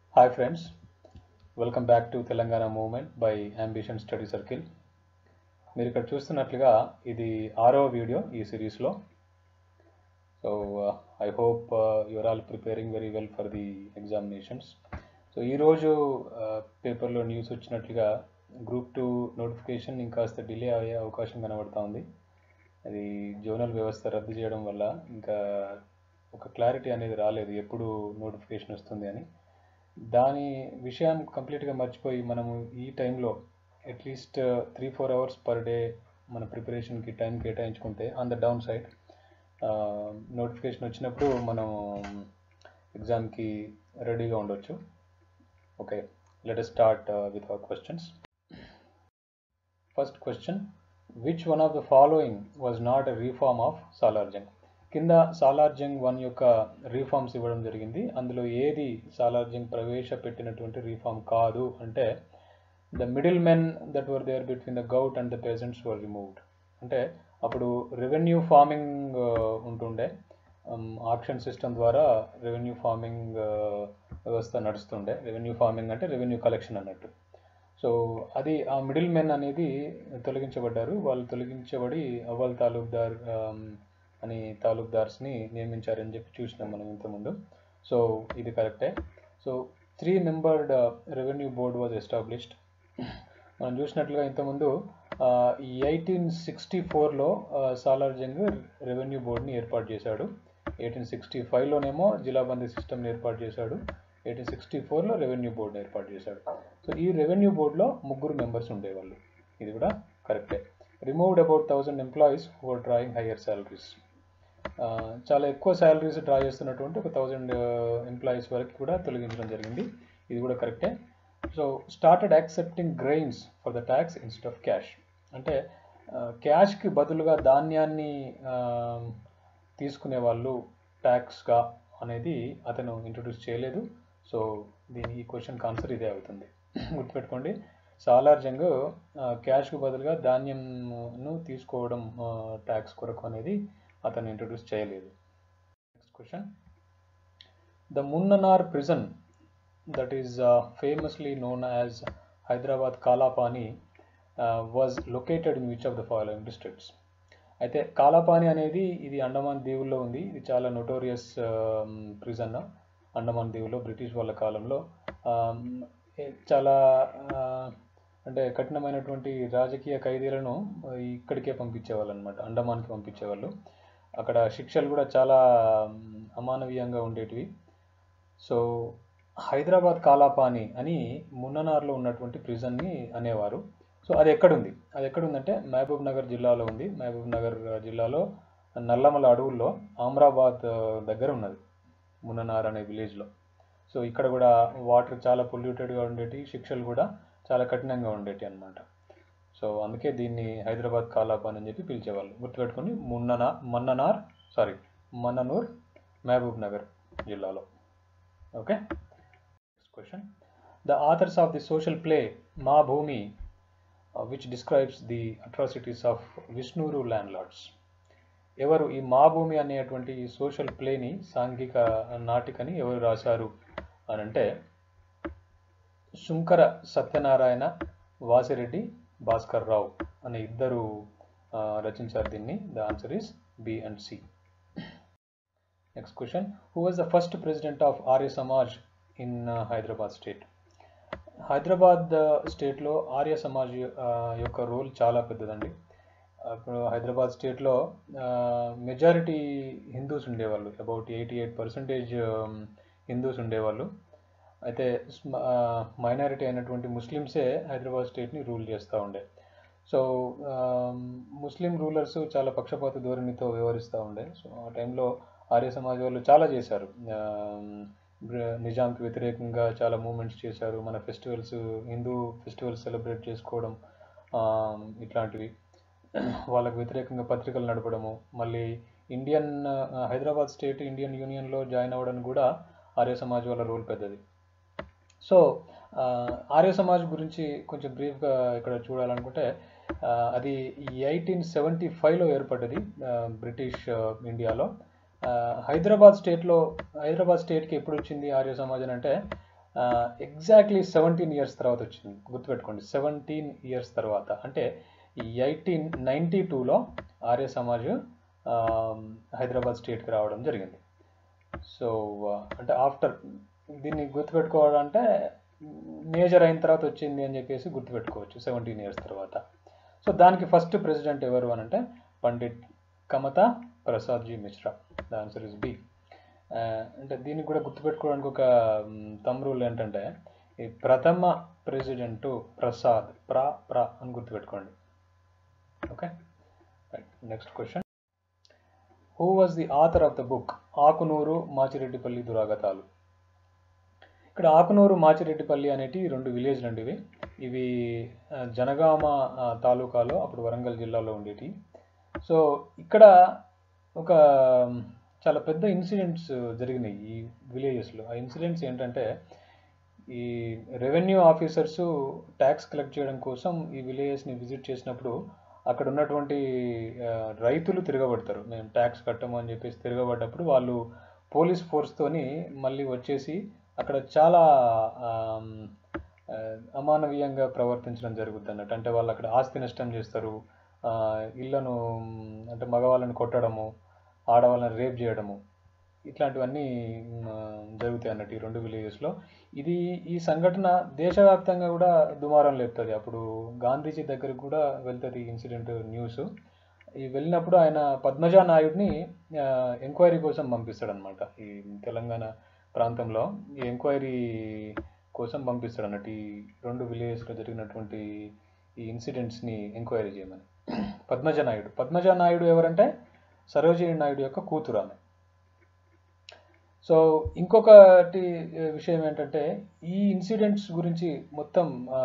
hi friends welcome back to Telangana movement by ambition study circle మీరు ఇక్కడ చూస్తున్నట్లుగా ఇది ఆరో వీడియో ఈ సిరీస్లో so I hope your all preparing very well for the examinations so ఈరోజు పేపర్లో న్యూస్ వచ్చినట్లుగా గ్రూప్ టూ నోటిఫికేషన్ ఇంకాస్త డిలే అయ్యే అవకాశం కనబడుతూ ఉంది అది జోనల్ వ్యవస్థ రద్దు చేయడం వల్ల ఇంకా ఒక క్లారిటీ అనేది రాలేదు ఎప్పుడు నోటిఫికేషన్ వస్తుంది అని దాని విషయం కంప్లీట్గా మర్చిపోయి మనము ఈ టైంలో at least three four hours per day మన ప్రిపరేషన్కి టైం కేటాయించుకుంటే on the down side notification వచ్చినప్పుడు మనం ఎగ్జామ్కి రెడీగా ఉండొచ్చు okay let start with our questions first question which one of the following was not a reform of Salar Jung కింద సాలార్జంగ్ వన్ యొక్క రీఫార్మ్స్ ఇవ్వడం జరిగింది అందులో ఏది సాలార్జంగ్ ప్రవేశపెట్టినటువంటి రీఫార్మ్ కాదు అంటే the middle men that were there between the govt and the patients were removed అంటే అప్పుడు రెవెన్యూ ఫార్మింగ్ ఉంటుండే ఆక్షన్ సిస్టమ్ ద్వారా రెవెన్యూ ఫార్మింగ్ వ్యవస్థ నడుస్తుండే రెవెన్యూ ఫార్మింగ్ అంటే రెవెన్యూ కలెక్షన్ అన్నట్టు సో అది ఆ మిడిల్ మెన్ అనేది తొలగించబడ్డారు వాళ్ళు తొలగించబడి అవ్వల్ తాలూక్దార్ అని తాలూక్దార్స్ని నియమించారని చెప్పి చూసినాం మనం ఇంతకుముందు సో ఇది కరెక్టే so three membered revenue board was established మనం చూసినట్లుగా ఇంతకుముందు ఈ ఎయిటీన్ సిక్స్టీ ఫోర్లో సాలార్జంగ్ రెవెన్యూ బోర్డ్ని ఏర్పాటు చేశాడు ఎయిటీన్ సిక్స్టీ ఫైవ్లోనేమో జిలాబందీ సిస్టమ్ని ఏర్పాటు చేశాడు ఎయిటీన్ సిక్స్టీ ఫోర్లో రెవెన్యూ బోర్డు ఏర్పాటు చేశాడు సో ఈ రెవెన్యూ బోర్డులో ముగ్గురు మెంబర్స్ ఉండేవాళ్ళు ఇది కూడా కరెక్టే removed about thousand employees who are drawing higher salaries చాలా ఎక్కువ శాలరీస్ డ్రా చేస్తున్నటువంటి ఒక థౌజండ్ ఎంప్లాయీస్ వరకు కూడా తొలగించడం జరిగింది ఇది కూడా కరెక్టే so started accepting grains for the tax instead of cash అంటే క్యాష్కి బదులుగా ధాన్యాన్ని తీసుకునే వాళ్ళు ట్యాక్స్గా అనేది అతను ఇంట్రొడ్యూస్ చేయలేదు సో దీని ఈ క్వశ్చన్కి ఆన్సర్ ఇదే అవుతుంది గుర్తుపెట్టుకోండి సాలార్జంగ్ క్యాష్కు బదులుగా ధాన్యంను తీసుకోవడం ట్యాక్స్ కొరకు అనేది అతను ఇంట్రొడ్యూస్ చేయలేదు next question the Munnanar prison that is famously known as Hyderabad Kalapani was located in which of the following districts అయితే కాలాపాని అనేది ఇది అండమాన్ దీవుల్లో ఉంది ఇది చాలా నొటోరియస్ ప్రిజన్ అండమాన్ దీవులో బ్రిటిష్ వాళ్ళ కాలంలో చాలా అంటే కఠినమైనటువంటి రాజకీయ ఖైదీలను ఇక్కడికే పంపించేవాళ్ళు అనమాట అండమాన్కి పంపించేవాళ్ళు అక్కడ శిక్షలు కూడా చాలా అమానవీయంగా ఉండేటివి సో హైదరాబాద్ కాలాపాని అని మున్ననార్లో ఉన్నటువంటి ప్రిజన్ని అనేవారు సో అది ఎక్కడుంది అది ఎక్కడుందంటే మహబూబ్ నగర్ జిల్లాలో ఉంది మహబూబ్ నగర్ జిల్లాలో నల్లమల అడవుల్లో ఆమ్రాబాద్ దగ్గర ఉన్నది మున్ననార్ అనే విలేజ్లో సో ఇక్కడ కూడా వాటర్ చాలా పొల్యూటెడ్గా ఉండేటి శిక్షలు కూడా చాలా కఠినంగా ఉండేటి అనమాట సో అందుకే దీన్ని హైదరాబాద్ కాలాపాన్ అని చెప్పి పిలిచేవాళ్ళు గుర్తుపెట్టుకొని మున్ననా మన్ననార్ సారీ మన్ననూర్ మహబూబ్ నగర్ జిల్లాలో okay next question the authors of the social play Maa Bhoomi which describes the atrocities of Visnur landlords ఎవరు ఈ మా భూమి అనేటువంటి సోషల్ ప్లేని సాంఘిక నాటికని ఎవరు రాశారు అని అంటే శుంకర సత్యనారాయణ వాసిరెడ్డి భాస్కర్ రావు అనే ఇద్దరు రచించారు దీన్ని the answer is B and C next question who was the first president of Arya Samaj in Hyderabad state Hyderabad స్టేట్లో ఆర్య సమాజ్ యొక్క రోల్ చాలా పెద్దదండి ఇప్పుడు హైదరాబాద్ స్టేట్లో మెజారిటీ హిందూస్ ఉండేవాళ్ళు about eighty eight percentage Hindus ఉండేవాళ్ళు అయితే మైనారిటీ అయినటువంటి ముస్లిమ్సే హైదరాబాద్ స్టేట్ని రూల్ చేస్తూ ఉండే సో ముస్లిం రూలర్స్ చాలా పక్షపాత ధోరణితో వ్యవహరిస్తూ ఉండే సో ఆ టైంలో ఆర్య సమాజ్ వాళ్ళు చాలా చేశారు నిజాంకి వ్యతిరేకంగా చాలా మూమెంట్స్ చేశారు మన ఫెస్టివల్స్ హిందూ ఫెస్టివల్స్ సెలబ్రేట్ చేసుకోవడం ఇట్లాంటివి వాళ్ళకు వ్యతిరేకంగా పత్రికలు నడపడము మళ్ళీ ఇండియన్ హైదరాబాద్ స్టేట్ ఇండియన్ యూనియన్లో జాయిన్ అవ్వడానికి కూడా ఆర్య సమాజ్ వాళ్ళ రోల్ పెద్దది సో ఆర్య సమాజ్ గురించి కొంచెం బ్రీఫ్గా ఇక్కడ చూడాలనుకుంటే అది ఎయిటీన్ సెవెంటీ ఫైవ్లో ఏర్పడ్డది బ్రిటిష్ ఇండియాలో హైదరాబాద్ స్టేట్లో హైదరాబాద్ స్టేట్కి ఎప్పుడు వచ్చింది ఆర్య సమాజ్ అంటే ఎగ్జాక్ట్లీ సెవెంటీన్ ఇయర్స్ తర్వాత వచ్చింది గుర్తుపెట్టుకోండి సెవెంటీన్ ఇయర్స్ తర్వాత అంటే ఎయిటీన్ నైంటీ టూలో ఆర్య సమాజ్ ఆ, హైదరాబాద్ స్టేట్కి రావడం జరిగింది సో అంటే ఆఫ్టర్ దీన్ని గుర్తుపెట్టుకోవాలంటే మేజర్ అయిన తర్వాత వచ్చింది అని చెప్పేసి గుర్తుపెట్టుకోవచ్చు సెవెంటీన్ ఇయర్స్ తర్వాత సో దానికి ఫస్ట్ ప్రెసిడెంట్ ఎవరు అని అంటే పండిట్ కమతా ప్రసాద్జీ Mishra the answer is B అంటే దీనికి కూడా గుర్తుపెట్టుకోవడానికి ఒక తమ్ రూల్ ఏంటంటే ఈ ప్రథమ ప్రెసిడెంట్ ప్రసాద్ ప్రా ప్రా అని గుర్తుపెట్టుకోండి okay right next question who was the author of the book Akunuru Machireddipalli Duragathalu ఇక్కడ ఆకునూరు మాచిరెడ్డిపల్లి అనేటి రెండు విలేజ్లు అండి ఇవి ఇవి ఆ, జనగామ ఆ, తాలూకాలో అప్పుడు వరంగల్ జిల్లాలో ఉండేటి సో ఇక్కడ ఒక మ్, చాలా పెద్ద ఇన్సిడెంట్స్ జరిగినాయి ఈ విలేజెస్లో ఆ ఇన్సిడెంట్స్ ఏంటంటే ఈ రెవెన్యూ ఆఫీసర్స్ ట్యాక్స్ కలెక్ట్ చేయడం కోసం ఈ విలేజెస్ని విజిట్ చేసినప్పుడు అక్కడ ఉన్నటువంటి ఆ, రైతులు తిరగబడతారు మేము ట్యాక్స్ కట్టము అని చెప్పేసి తిరగబడ్డప్పుడు వాళ్ళు పోలీస్ ఫోర్స్తోని మళ్ళీ వచ్చేసి అక్కడ చాలా ఆమ్, ఆ, అమానవీయంగా ప్రవర్తించడం జరుగుతుంది అన్నట్టు అంటే వాళ్ళు అక్కడ ఆస్తి నష్టం చేస్తారు ఆ, ఇళ్లను మ్, అంటే మగవాళ్ళని కొట్టడము ఆడవాళ్ళని రేప్ చేయడము ఇట్లాంటివన్నీ మ్, జరుగుతాయి అన్నట్టు ఈ రెండు విలేజెస్లో ఇది ఈ సంఘటన దేశవ్యాప్తంగా కూడా దుమారం లేపుతుంది అప్పుడు గాంధీజీ దగ్గరకు కూడా వెళ్తుంది ఈ ఇన్సిడెంట్ న్యూస్ ఈ వెళ్ళినప్పుడు ఆయన పద్మజా నాయుడిని ఎంక్వైరీ కోసం పంపిస్తాడనమాట ఈ తెలంగాణ ప్రాంతంలో ఈ ఎంక్వైరీ కోసం పంపిస్తాడు అన్నట్టు ఈ రెండు విలేజెస్లో జరిగినటువంటి ఈ ఇన్సిడెంట్స్ని ఎంక్వైరీ చేయమని పద్మజ నాయుడు పద్మజ నాయుడు ఎవరంటే సరోజిని నాయుడు యొక్క కూతురు ఆమె సో ఇంకొకటి ఏ, విషయం ఏంటంటే ఈ ఇన్సిడెంట్స్ గురించి మొత్తం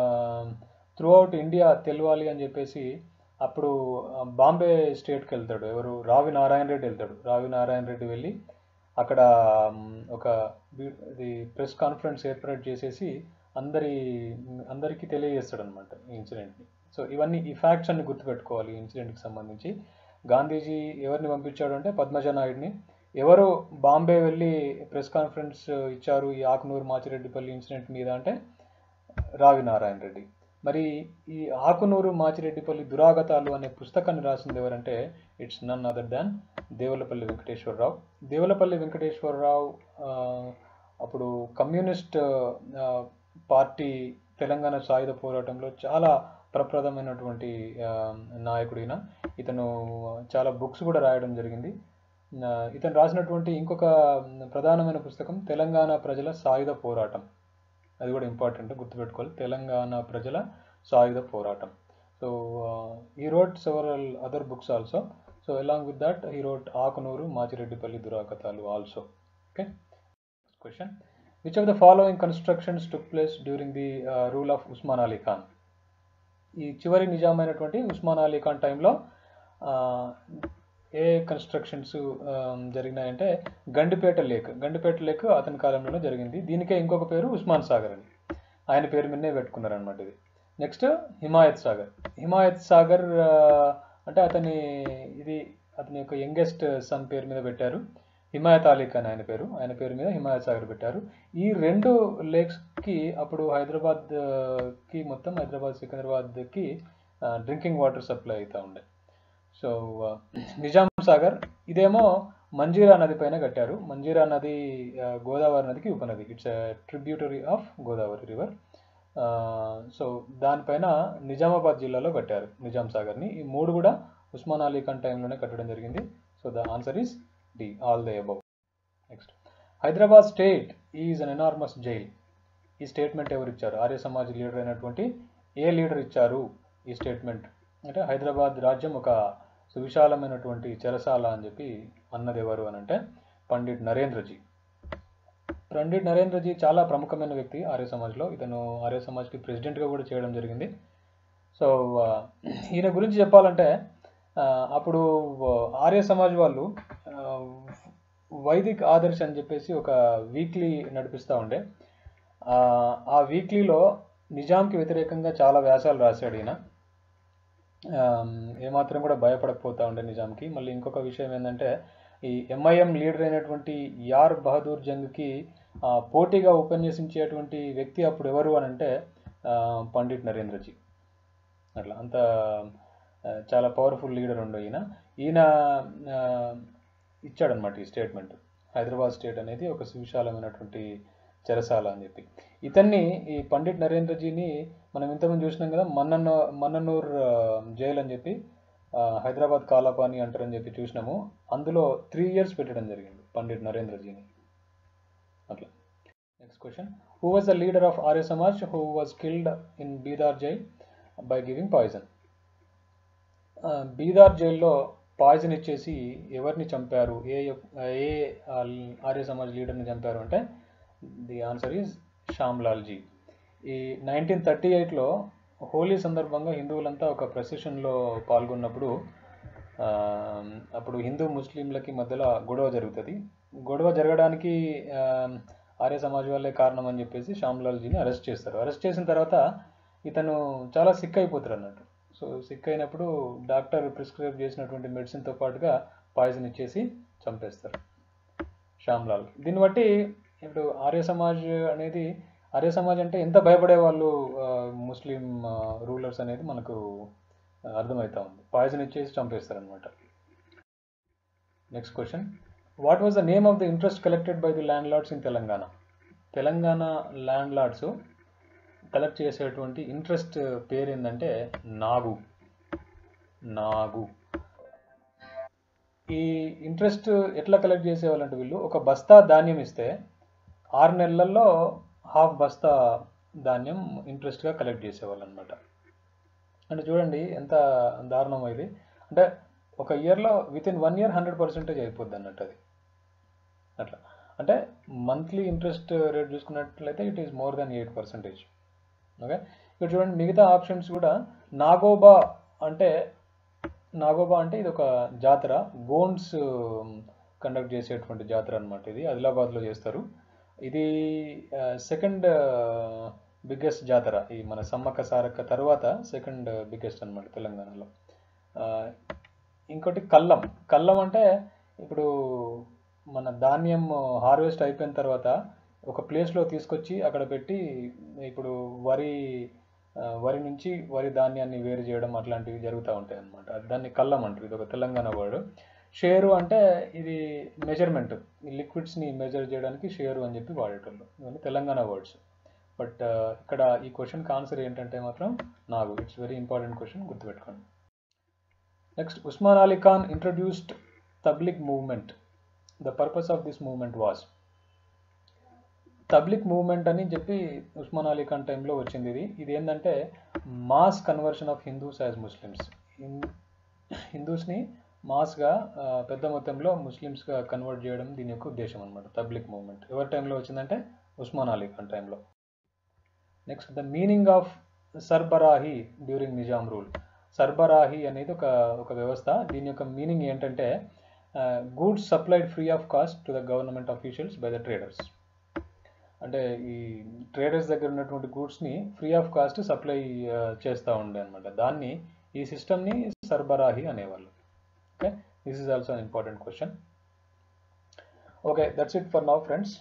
త్రూ అవుట్ ఇండియా తెలవాలి అని చెప్పేసి అప్పుడు ఆ, బాంబే స్టేట్కి వెళ్తాడు ఎవరు రావి నారాయణ రెడ్డి వెళ్తాడు రావి నారాయణ రెడ్డి వెళ్ళి అక్కడ మ్, ఒక వి- ఇది ప్రెస్ కాన్ఫరెన్స్ ఏర్పాటు చేసేసి అందరి అందరికీ తెలియజేస్తాడు అనమాట ఈ ఇన్సిడెంట్ని సో ఇవన్నీ ఈ ఫ్యాక్ట్స్ అన్ని గుర్తుపెట్టుకోవాలి ఈ ఇన్సిడెంట్కి సంబంధించి గాంధీజీ ఎవరిని పంపించాడు అంటే పద్మజ నాయుడిని ఎవరు బాంబే వెళ్ళి ప్రెస్ కాన్ఫరెన్స్ ఇచ్చారు ఈ ఆకునూరు మాచిరెడ్డిపల్లి ఇన్సిడెంట్ మీద అంటే రావి నారాయణ రెడ్డి మరి ఈ ఆకునూరు మాచిరెడ్డిపల్లి దురాగతాలు అనే పుస్తకాన్ని రాసింది ఎవరంటే it's none other than Devulapalli Venkateswara Rao Devulapalli Venkateswara Rao ఆ, అప్పుడు కమ్యూనిస్ట్ ఆ, పార్టీ తెలంగాణ సాయుధ పోరాటంలో చాలా ప్రప్రదమైనటువంటి ఆ, నాయకుడిన ఇతను చాలా బుక్స్ కూడా రాయడం జరిగింది ఆ, ఇతను రాసినటువంటి ఇంకొక ప్రధానమైన పుస్తకం తెలంగాణ ప్రజల సాయుధ పోరాటం అది కూడా ఇంపార్టెంట్ గుర్తుపెట్టుకోవాలి తెలంగాణ ప్రజల సాయుధ పోరాటం so he wrote several other books also so along with that he wrote Akunuru Machireddipalli Duragathalu also okay question which of the following constructions took place during the rule of Osman Ali Khan ఈ చివరి నిజామైనటువంటి ఉస్మాన్ అలీ ఖాన్ టైంలో ఆ, ఏ కన్స్ట్రక్షన్స్ జరిగినాయంటే గండిపేట లేక్ గండిపేట లేక్ అతని కాలంలోనే జరిగింది దీనికే ఇంకొక పేరు ఉస్మాన్ సాగర్ అని ఆయన పేరు మీదనే పెట్టుకున్నారు అనమాట ఇది నెక్స్ట్ హిమాయత్ సాగర్ హిమాయత్ సాగర్ ఆ, అంటే అతని ఇది అతని యొక్క యంగెస్ట్ సన్ పేరు మీద పెట్టారు హిమాయత్ అలీ ఖాన్ ఆయన పేరు ఆయన పేరు మీద హిమాయత్ సాగర్ పెట్టారు ఈ రెండు లేక్స్కి అప్పుడు హైదరాబాద్ ఆ, కి మొత్తం హైదరాబాద్ సికింద్రాబాద్కి డ్రింకింగ్ వాటర్ సప్లై అవుతూ ఉండే సో ఆ, నిజాం సాగర్ ఇదేమో మంజీరా నది పైన కట్టారు మంజీరా నది ఆ, గోదావరి నదికి ఉపనది it's tributary of Godavari river so దానిపైన నిజామాబాద్ జిల్లాలో కట్టారు నిజాం సాగర్ని ఈ మూడు కూడా ఉస్మాన్ అలీ ఖాన్ టైంలోనే కట్టడం జరిగింది so the answer is D all the above next Hyderabad state is an enormous jail ఈ స్టేట్మెంట్ ఎవరు ఇచ్చారు ఆర్య సమాజ్ లీడర్ అయినటువంటి ఏ లీడర్ ఇచ్చారు ఈ స్టేట్మెంట్ అంటే హైదరాబాద్ రాజ్యం ఒక సువిశాలమైనటువంటి చెరసాల అని చెప్పి అన్నది ఎవరు అని అంటే పండిట్ నరేంద్రజీ పండిట్ నరేంద్రజీ చాలా ప్రముఖమైన వ్యక్తి ఆర్య సమాజ్లో ఇతను ఆర్య సమాజ్కి ప్రెసిడెంట్గా కూడా చేయడం జరిగింది సో ఆ, ఈయన గురించి చెప్పాలంటే ఆ, అప్పుడు ఆర్య సమాజ్ వాళ్ళు ఆ, వైదిక్ ఆదర్శ్ అని చెప్పేసి ఒక వీక్లీ నడిపిస్తూ ఉండే ఆ, ఆ వీక్లీలో నిజాంకి వ్యతిరేకంగా చాలా వ్యాసాలు రాశాడు ఈయన ఆమ్, ఏమాత్రం కూడా భయపడకపోతా ఉండే నిజాంకి మళ్ళీ ఇంకొక విషయం ఏంటంటే ఈ ఎంఐఎం లీడర్ అయినటువంటి యార్ బహదూర్ జంగ్కి ఆ, పోటీగా ఉపన్యసించేటువంటి వ్యక్తి అప్పుడు ఎవరు అని అంటే ఆ, పండిట్ నరేంద్రజీ అట్లా అంత ఆ, చాలా పవర్ఫుల్ లీడర్ ఉండు ఈయన ఈయన ఆ, ఇచ్చాడనమాట ఈ స్టేట్మెంట్ హైదరాబాద్ స్టేట్ అనేది ఒక సువిశాలమైనటువంటి చెరసాల అని చెప్పి ఇతన్ని ఈ పండిట్ నరేంద్రజీని మనం ఇంతకుముందు చూసినాం కదా మన్నన్న మన్ననూర్ ఆ, జైలు అని చెప్పి ఆ, హైదరాబాద్ కాలాపాని అంటారని చెప్పి చూసినాము అందులో త్రీ ఇయర్స్ పెట్టడం జరిగింది పండిట్ నరేంద్రజీని అట్లా next question who was the leader of Arya Samaj who was killed in Bidar jail by giving poison Bidar జైల్లో పాయిజన్ ఇచ్చేసి ఎవరిని చంపారు ఏ యొక్- ఏ ఆ, ఆర్య సమాజ్ లీడర్ని చంపారు అంటే ది ఆన్సర్ ఈజ్ శ్యామ్లాల్జీ ఈ నైన్టీన్ థర్టీ ఎయిట్లో హోలీ సందర్భంగా హిందువులంతా ఒక ప్రొసెషన్లో పాల్గొన్నప్పుడు ఆ, అప్పుడు హిందూ ముస్లింలకి మధ్యలో గొడవ జరుగుతుంది గొడవ జరగడానికి ఆ, ఆర్య సమాజ్ వాళ్ళే కారణం అని చెప్పేసి శ్యామ్లాల్జీని అరెస్ట్ చేస్తారు అరెస్ట్ చేసిన తర్వాత ఇతను చాలా సిక్ అయిపోతారు అన్నట్టు సో సిక్ అయినప్పుడు డాక్టర్ ప్రిస్క్రైబ్ చేసినటువంటి మెడిసిన్తో పాటుగా పాయిజన్ ఇచ్చేసి చంపేస్తారు శ్యామ్లాల్ దీన్ని బట్టి ఇప్పుడు ఆర్య సమాజ్ అనేది ఆర్య సమాజ్ అంటే ఎంత భయపడే వాళ్ళు ఆ, ముస్లిం రూలర్స్ అనేది మనకు ఆ, అర్థమవుతా ఉంది పాయిజన్ ఇచ్చేసి చంపేస్తారు అనమాట next question what was the name of the interest collected by the landlords in Telangana Telangana landlords collect చేసేటువంటి ఇంట్రెస్ట్ పేరు ఏంటంటే నాగు నాగు ఈ ఇంట్రెస్ట్ ఎట్లా కలెక్ట్ చేసేవాళ్ళంటే వీళ్ళు ఒక బస్తా ధాన్యం ఇస్తే ఆరు నెలల్లో హాఫ్ బస్తా ధాన్యం ఇంట్రెస్ట్గా కలెక్ట్ చేసేవాళ్ళు అనమాట అంటే చూడండి ఎంత దారుణం ఇది అంటే ఒక ఇయర్లో with in one year hundred percentage అయిపోద్ది అన్నట్టు అది అట్లా అంటే మంత్లీ ఇంట్రెస్ట్ రేట్ చూసుకున్నట్లయితే it is more than eight percentage okay ఇక్కడ చూడండి మిగతా ఆప్షన్స్ కూడా నాగోబా అంటే నాగోబా అంటే ఇది ఒక జాతర గోండ్స్ కండక్ట్ చేసేటువంటి జాతర అనమాట ఇది ఆదిలాబాద్లో చేస్తారు ఇది సెకండ్ బిగ్గెస్ట్ జాతర ఈ మన సమ్మక్క సారక్క తర్వాత సెకండ్ బిగ్గెస్ట్ అనమాట తెలంగాణలో ఆ, ఇంకోటి కల్లం కల్లం అంటే ఇప్పుడు మన ధాన్యం హార్వెస్ట్ అయిపోయిన తర్వాత ఒక ప్లేస్లో తీసుకొచ్చి అక్కడ పెట్టి ఇప్పుడు వరి ఆ, వరి నుంచి వరి ధాన్యాన్ని వేరు చేయడం అట్లాంటివి జరుగుతూ ఉంటాయి అనమాట దాన్ని కల్లం అంటారు ఇది ఒక తెలంగాణ వర్డ్ షేరు అంటే ఇది మెజర్మెంట్ ఈ లిక్విడ్స్ని మెజర్ చేయడానికి షేరు అని చెప్పి వాడేటోళ్ళు ఇవన్నీ తెలంగాణ వర్డ్స్ బట్ ఇక్కడ ఈ క్వశ్చన్కి ఆన్సర్ ఏంటంటే మాత్రం Nagu it's very important question గుర్తుపెట్టుకోండి next Osman Ali Khan introduced Tablig movement the purpose of this movement was Tablig movement అని చెప్పి ఉస్మాన్ అలీ ఖాన్ టైంలో వచ్చింది ఇది ఇది ఏంటంటే mass conversion of Hindus as Muslims హిందూస్ని మాస్గా పెద్ద మొత్తంలో ముస్లిమ్స్గా కన్వర్ట్ చేయడం దీని యొక్క ఉద్దేశం అనమాట తబ్లిక్ మూవ్మెంట్ ఎవరి టైంలో వచ్చిందంటే ఉస్మాన్ అలీ ఖాన్ టైంలో next the meaning of Sarbarahi during Nizam rule Sarbarahi అనేది ఒక ఒక వ్యవస్థ దీని యొక్క మీనింగ్ ఏంటంటే goods supplied free of cost to the government officials by the traders అంటే ఈ ట్రేడర్స్ దగ్గర ఉన్నటువంటి గూడ్స్ని ఫ్రీ ఆఫ్ కాస్ట్ సప్లై చేస్తూ ఉండే అనమాట దాన్ని ఈ సిస్టమ్ని సర్బరాహి అనేవాళ్ళు okay this is also important question okay that's it for now friends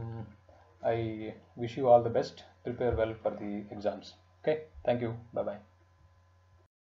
I wish you all the best prepare well for the exams okay thank you bye bye